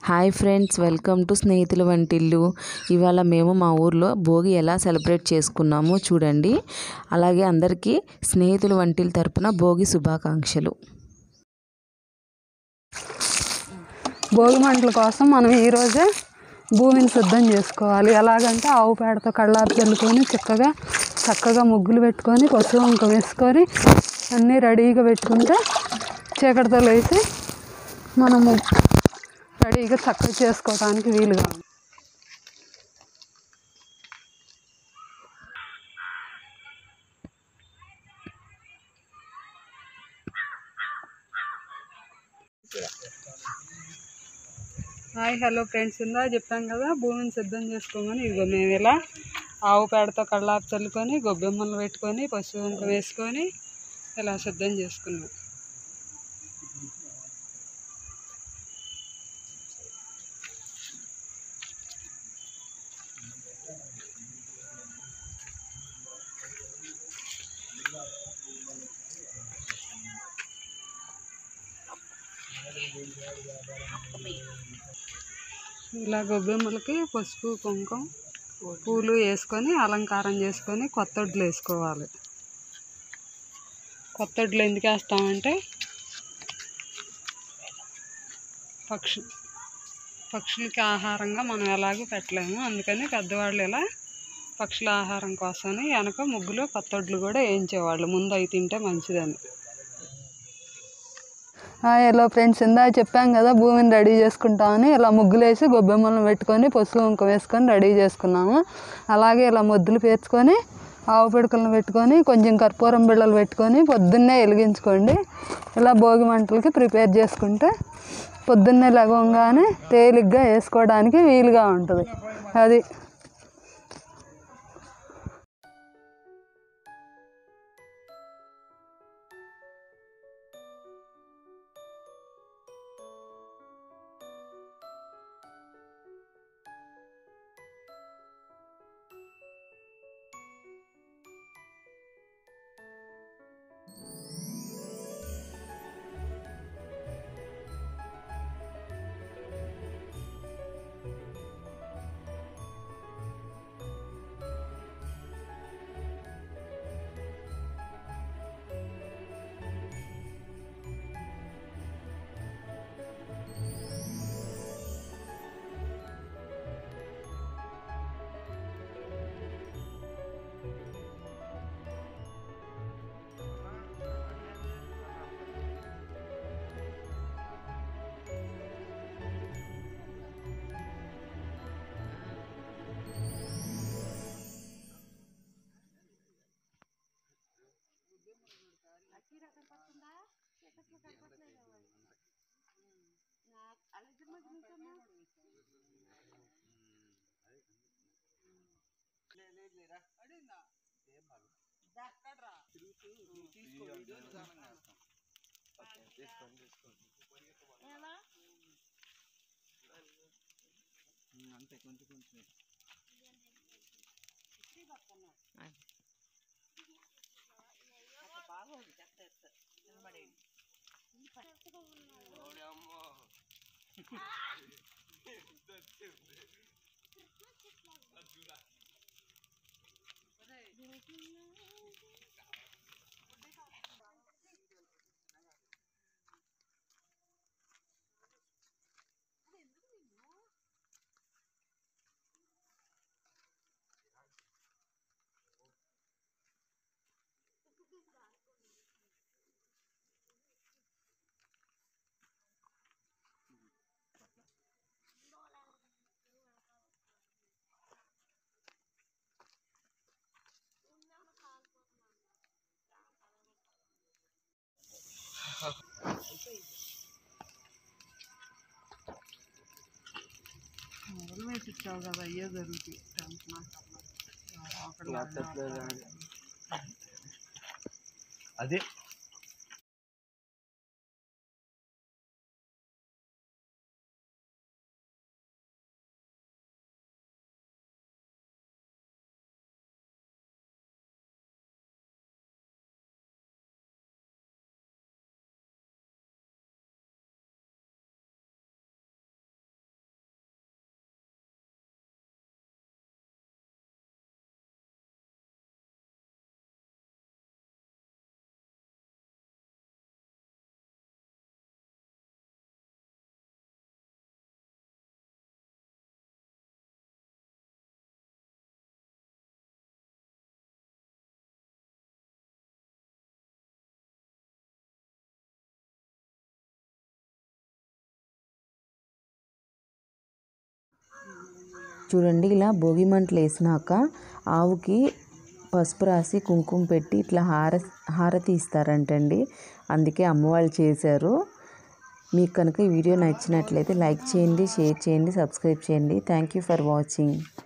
hi friends welcome to స్నేహితుల వంటిల్లు ఇవాళ మేము మా ఊర్లో భోగి ఎలా సెలబ్రేట్ చేసుకున్నామో చూడండి అలాగే అందరికీ స్నేహితుల వంటిల్ తరపున భోగి శుభాకాంక్షలు భోగి మంటల కోసం మనం ఈరోజే భూమిని సిద్ధం చేసుకోవాలి ఎలాగంటే ఆవు పేడతో కళ్ళాపు చల్లుకొని చక్కగా చక్కగా ముగ్గులు పెట్టుకొని పసుపు కుంకుమ వేసుకొని అన్నీ రెడీగా పెట్టుకుంటే చీకటితో లేచి మనము రెడీగా చక్కగా చేసుకోవడానికి వీలుగా ఉంది హాయ్ హలో ఫ్రెండ్స్ ఇందా చెప్పాం కదా భూమిని సిద్ధం చేసుకోమని ఇదిగో మేము ఇలా ఆవు పేడతో కళ్ళాపు చల్లుకొని గొబ్బెమ్మలు పెట్టుకొని పసుపు కుంకుమ వేసుకొని ఇలా సిద్ధం చేసుకున్నాం ఇలా గొబ్బెమ్మలకి పసుపు కుంకుమ పూలు వేసుకొని అలంకారం చేసుకొని కొత్తొడ్లు వేసుకోవాలి కొత్తొడ్లు ఎందుకు వేస్తామంటే పక్షు పక్షులకి ఆహారంగా మనం ఎలాగో పెట్టలేము అందుకని పెద్దవాళ్ళు ఇలా పక్షుల ఆహారం కోసమని వెనక ముగ్గులో కొత్తొడ్లు కూడా వేయించేవాళ్ళు ముందు అవి తింటే మంచిదని హలో ఫ్రెండ్స్ ఇందా చెప్పాం కదా భూమిని రెడీ చేసుకుంటామని ఇలా ముగ్గులు వేసి గొబ్బెమ్మలను పెట్టుకొని పసుపు కుంకుమ వేసుకొని రెడీ చేసుకున్నాము అలాగే ఇలా మొద్దులు పేర్చుకొని ఆవు పిడకలను పెట్టుకొని కొంచెం కర్పూరం బిళ్ళలు పెట్టుకొని పొద్దున్నే వెలిగించుకోండి ఇలా భోగి మంటలకి ప్రిపేర్ చేసుకుంటే పొద్దున్నే లగవంగానే తేలిగ్గా వేసుకోవడానికి వీలుగా ఉంటుంది అది మొదలు వేసి ఇచ్చావు కదా అయ్యే జరుగుతాయి అదే చూడండి ఇలా భోగి మంటలు వేసినాక ఆవుకి పసుపు రాసి కుంకుమ పెట్టి ఇట్లా హార హారతి ఇస్తారంటండి అందుకే అమ్మవాళ్ళు చేశారు మీకు కనుక ఈ వీడియో నచ్చినట్లయితే లైక్ చేయండి షేర్ చేయండి సబ్స్క్రైబ్ చేయండి థ్యాంక్ యూ ఫర్ వాచింగ్